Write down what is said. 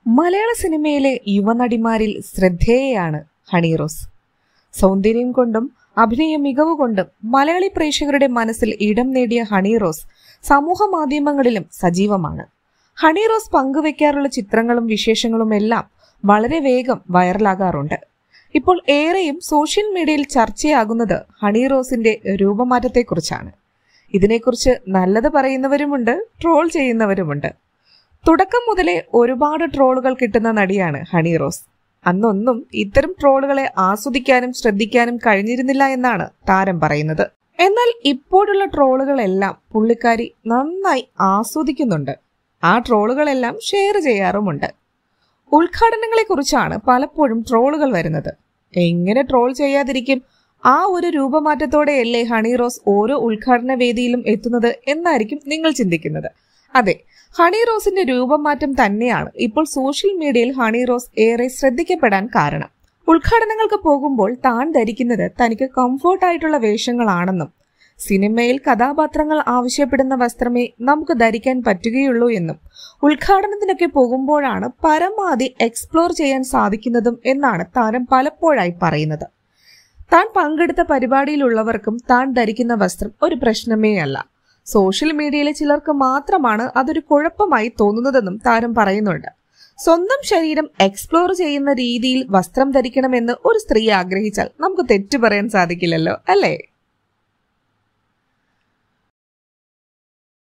മലയാള സിനിമയിലെ യുവനടിമാരിൽ ശ്രദ്ധേയയാണ് honey rose സൗന്ദര്യം കൊണ്ടും അഭിനയ മികവ് കൊണ്ടും മലയാളി പ്രേക്ഷകരുടെ മനസ്സിൽ ഇടം നേടിയ ഹണി റോസ് സമൂഹ മാധ്യമങ്ങളിലും സജീവമാണ് ഹണി റോസ് പങ്കുവെക്കാറുള്ള ചിത്രങ്ങളും വിശേഷങ്ങളും എല്ലാം വളരെ വേഗം വൈറലാകാറുണ്ട് ഇപ്പോൾ ഏറെയും സോഷ്യൽ മീഡിയയിൽ ചർച്ചയാകുന്നത് ഹണി റോസിന്റെ രൂപമാറ്റത്തെക്കുറിച്ചാണ് ഇതിനെക്കുറിച്ച് നല്ലത് പറയുന്നവരുമുണ്ട് ട്രോൾ ചെയ്യുന്നവരുമുണ്ട് തുടക്കം മുതലേ ഒരുപാട് ട്രോളുകൾ കിട്ടുന്ന നടിയാണ് ഹണി റോസ് അന്നൊന്നും ഇത്തരം ട്രോളുകളെ ആസ്വദിക്കാനും ശ്രദ്ധിക്കാനും കഴിഞ്ഞിരുന്നില്ല എന്നാണ് താരം പറയുന്നത് എന്നാൽ ഇപ്പോഴുള്ള ട്രോളുകളെല്ലാം പുള്ളിക്കാരി നന്നായി ആസ്വദിക്കുന്നുണ്ട് ആ ട്രോളുകളെല്ലാം ഷെയർ ചെയ്യാറുമുണ്ട് ഉദ്ഘാടനങ്ങളെ കുറിച്ചാണ് പലപ്പോഴും ട്രോളുകൾ വരുന്നത് എങ്ങനെ ട്രോൾ ചെയ്യാതിരിക്കും ആ ഒരു രൂപമാറ്റത്തോടെയല്ലേ ഹണി റോസ് ഓരോ ഉദ്ഘാടന വേദിയിലും എത്തുന്നത് എന്നായിരിക്കും നിങ്ങൾ ചിന്തിക്കുന്നത് അതെ ഹണി റോസിന്റെ രൂപമാറ്റം തന്നെയാണ് ഇപ്പോൾ സോഷ്യൽ മീഡിയയിൽ ഹണി റോസ് ഏറെ ശ്രദ്ധിക്കപ്പെടാൻ കാരണം ഉദ്ഘാടനങ്ങൾക്ക് പോകുമ്പോൾ താൻ ധരിക്കുന്നത് തനിക്ക് കംഫോർട്ടായിട്ടുള്ള വേഷങ്ങളാണെന്നും സിനിമയിൽ കഥാപാത്രങ്ങൾ ആവശ്യപ്പെടുന്ന വസ്ത്രമേ നമുക്ക് ധരിക്കാൻ പറ്റുകയുള്ളൂ എന്നും ഉദ്ഘാടനത്തിനൊക്കെ പോകുമ്പോഴാണ് പരമാവധി എക്സ്പ്ലോർ ചെയ്യാൻ സാധിക്കുന്നതും എന്നാണ് താരം പലപ്പോഴായി പറയുന്നത് താൻ പങ്കെടുത്ത പരിപാടിയിലുള്ളവർക്കും താൻ ധരിക്കുന്ന വസ്ത്രം ഒരു പ്രശ്നമേ അല്ല സോഷ്യൽ മീഡിയയിലെ ചിലർക്ക് മാത്രമാണ് അതൊരു കുഴപ്പമായി തോന്നുന്നതെന്നും താരം പറയുന്നുണ്ട് സ്വന്തം ശരീരം എക്സ്പ്ലോർ ചെയ്യുന്ന രീതിയിൽ വസ്ത്രം ധരിക്കണമെന്ന് ഒരു സ്ത്രീ ആഗ്രഹിച്ചാൽ നമുക്ക് തെറ്റു പറയാൻ സാധിക്കില്ലല്ലോ അല്ലേ